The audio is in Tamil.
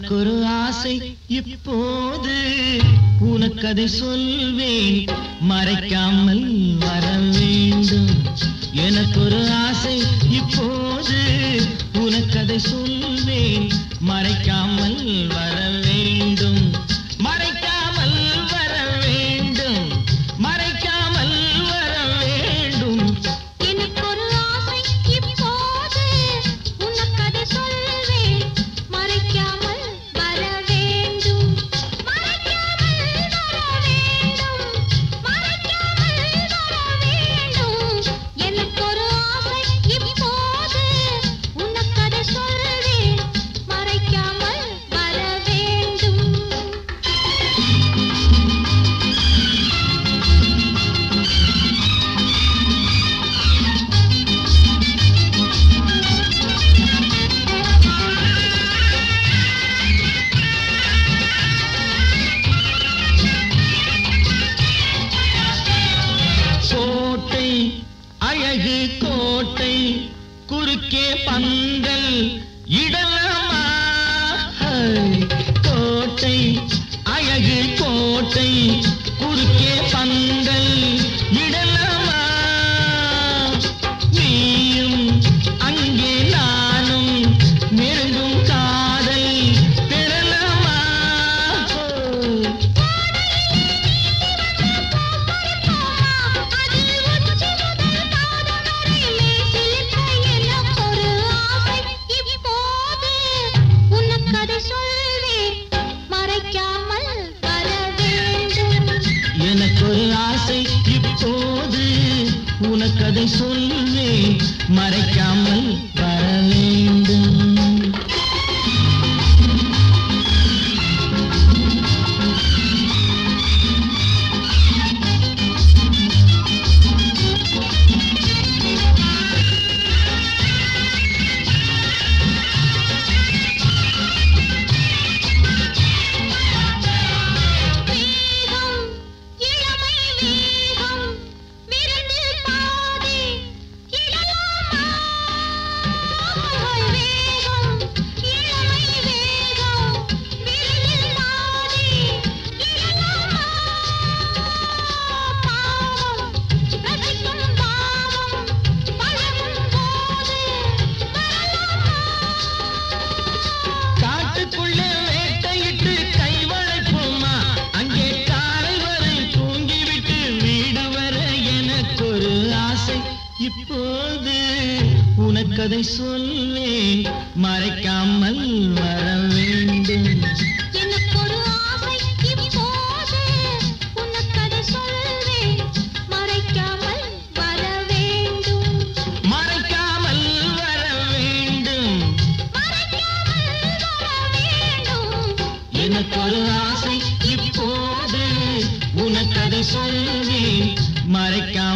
எனக்கு ஒரு ஆசை இப்போது உனக்கு அதை சொல்வேன் மறைக்காமல் வர வேண்டும் எனக்கு ஒரு ஆசை இப்போது உனக்கு அதை சொல்வேன் மறைக்காமல் வர வேண்டும் மறைக்காமல் வர வேண்டும் மறைக்காமல் வர வேண்டும் எனக்கு ஒரு ஆசை இப்போது உனக்கு அதை சொல்வேன் மறைக்காமல் வர வேண்டும் மறைக்காமல் வர வேண்டும் மறைக்காமல் வர வேண்டும் எனக்கு ஒரு ஆசை இப்போது உனக்கு அதை சொல்வேன் மறைக்காமல் வர வேண்டும் கோட்டை அழகு கோட்டை குறுக்கே பந்தல் இடலாமா ஹை, கோட்டை அழகு கோட்டை குறுக்கே பந்தல் இடலாமா நீயும் அங்கே நானும் நெருங்கும் காதல் பெறலாமா ஹை. எனக்கு ஒரு ஆசை இப்போது உனக்கு அதை சொல்வேன் மறைக்காமல் வர வேண்டும் காட்டுக்குள்ளே வேட்டையிட்டு கைவளைப்போமா அங்கே காலை வரை தூங்கிவிட்டு வீடு வர எனக்கு ஒரு ஆசை இப்போது உனக்கு அதை சொல்வேன் மறைக்காமல் வர வேண்டும் எனக்கு ஒரு ஆசை இப்போது உனக்கு அதை சொல்வேன் மறைக்காமல் வர வேண்டும் மறைக்காமல் வர வேண்டும் மறைக்காமல் வர வேண்டும் எனக்கு ஒரு ஆசை இப்போது உனக்கு அதை சொல்வேன் மறைக்காமல்